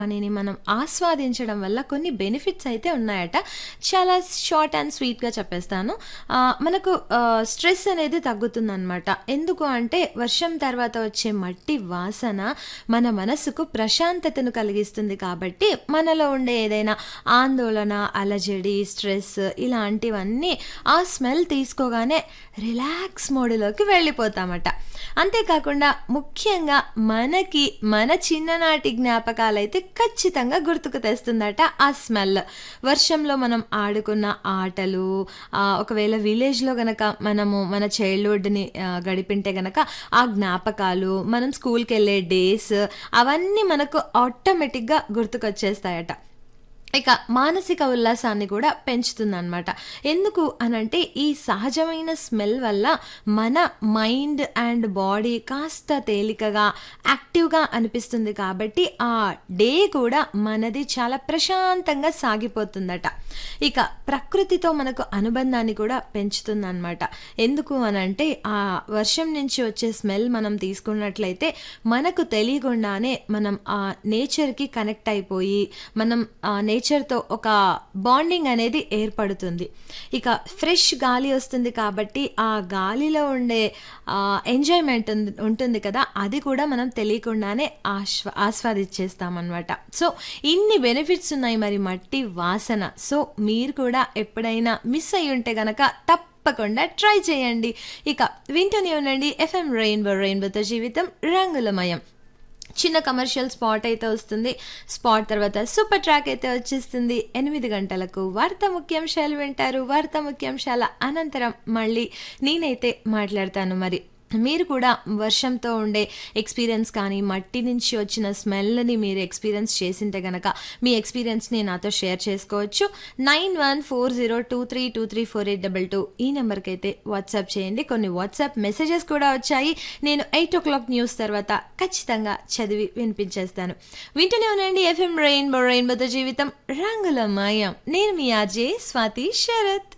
అనేని మనం ఆస్వాదించడం వల్ల కొన్ని బెనిఫిట్స్ అయితే ఉన్నాయట చాలా షార్ట్ అండ్ స్వీట్గా చెప్పేస్తాను ఆ, మనకు స్ట్రెస్ అనేది తగ్గుతుందన్నమాట ఎందుకు అంటే వర్షం తర్వాత వచ్చే మట్టి వాసన మన మనసుకు ప్రశాంతతను కలిగిస్తుంది కాబట్టి మనలో ఉండే ఏదైనా ఆందోళన అలజడి స్ట్రెస్ ఇలాంటివన్నీ ఆ స్మెల్ తీసుకోగానే రిలాక్స్ మోడ్లోకి వెళ్ళిపోతామట అంతేకాకుండా ముఖ్యంగా మనకి మన చిన్ననాటి జ్ఞాపకాలైతే ఖచ్చితంగా గుర్తుకు తెస్తుందట ఆ స్మెల్ వర్షంలో మనం ఆడుకున్న ఆటలు ఆ, ఒకవేళ విలేజ్లో గనక మనము మన చైల్డ్హుడ్ని గడిపింటే గనక ఆ జ్ఞాపకాలు మనం స్కూల్కి వెళ్ళే డేస్ అవన్నీ మనకు ఆటోమేటిక్గా గుర్తుకొచ్చేస్తాయట ఇక మానసిక ఉల్లాసాన్ని కూడా పెంచుతుందన్నమాట ఎందుకు అనంటే ఈ సహజమైన స్మెల్ వల్ల మన మైండ్ అండ్ బాడీ కాస్త తేలికగా యాక్టివ్గా అనిపిస్తుంది కాబట్టి ఆ డే కూడా మనది చాలా ప్రశాంతంగా సాగిపోతుందట ఇక ప్రకృతితో మనకు అనుబంధాన్ని కూడా పెంచుతుందన్నమాట ఎందుకు అనంటే ఆ వర్షం నుంచి వచ్చే స్మెల్ మనం తీసుకున్నట్లయితే మనకు తెలియకుండానే మనం ఆ నేచర్కి కనెక్ట్ అయిపోయి మనం ఆ నేచర్తో ఒక బాండింగ్ అనేది ఏర్పడుతుంది ఇక ఫ్రెష్ గాలి వస్తుంది కాబట్టి ఆ గాలిలో ఉండే ఎంజాయ్మెంట్ ఉంటుంది కదా అది కూడా మనం తెలియకుండానే ఆస్వా ఆస్వాదించేస్తామన్నమాట సో ఇన్ని బెనిఫిట్స్ ఉన్నాయి మరి మట్టి వాసన సో మీరు కూడా ఎప్పుడైనా మిస్ అయి ఉంటే గనక తప్పకుండా ట్రై చేయండి ఇక వింటూనే ఉండండి ఎఫ్ఎం రెయిన్బో రెయిన్బోతో జీవితం రంగులమయం చిన్న కమర్షియల్ స్పాట్ అయితే వస్తుంది స్పాట్ తర్వాత సూపర్ ట్రాక్ అయితే వచ్చేస్తుంది ఎనిమిది గంటలకు వార్తా ముఖ్యాంశాలు వింటారు వార్తా ముఖ్యాంశాల అనంతరం మళ్ళీ నేనైతే మాట్లాడతాను మరి మీరు కూడా వర్షంతో ఉండే ఎక్స్పీరియన్స్ కానీ మట్టి నుంచి వచ్చిన స్మెల్ని మీరు ఎక్స్పీరియన్స్ చేసింటే గనక మీ ఎక్స్పీరియన్స్ని నాతో షేర్ చేసుకోవచ్చు nine one four zero two three two three four eight double two ఈ నెంబర్కి అయితే వాట్సాప్ చేయండి కొన్ని వాట్సాప్ మెసేజెస్ కూడా వచ్చాయి నేను ఎయిట్ ఓ క్లాక్ న్యూస్ తర్వాత ఖచ్చితంగా చదివి వినిపించేస్తాను వింటూనే ఉండండి ఎఫ్ఎం రెయిన్బో రెయిన్బోతో జీవితం రంగుల మాయం నేను మీ ఆర్జే స్వాతి శరత్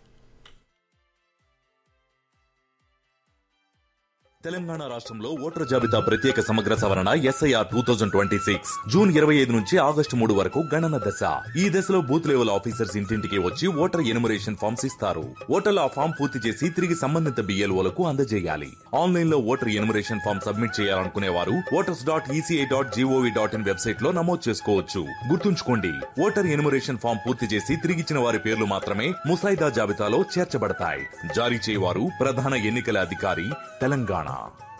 తెలంగాణ రాష్ట్రంలో ఓటర్ జాబితా ప్రత్యేక సమగ్ర సవరణ SIR two thousand twenty six June ఇరవై ఐదు నుంచి ఆగస్టు మూడు వరకు గణన దశ ఈ దశలో బూత్ లెవెల్ ఆఫీసర్స్ ఇంటింటికి వచ్చి ఓటర్ ఎనుమరేషన్ ఫామ్స్ ఇస్తారు ఓటర్లు ఆ ఫామ్ పూర్తి చేసి తిరిగి సంబంధిత బిఎల్ఓలకు అందజేయాలి ఆన్లైన్ లో ఓటర్ ఎనుమరేషన్ ఫామ్ సబ్మిట్ చేయాలనుకునే వారు voters dot ECI dot GOV dot in website లో నమోదు చేసుకోవచ్చు గుర్తుంచుకోండి ఓటర్ ఎనుమరేషన్ ఫామ్ పూర్తి చేసి తిరిగిచ్చిన వారి పేర్లు మాత్రమే ముసాయిదా జాబితాలో చేర్చబడతాయి జారీ చేయవారు ప్రధాన ఎన్నికల అధికారి తెలంగాణ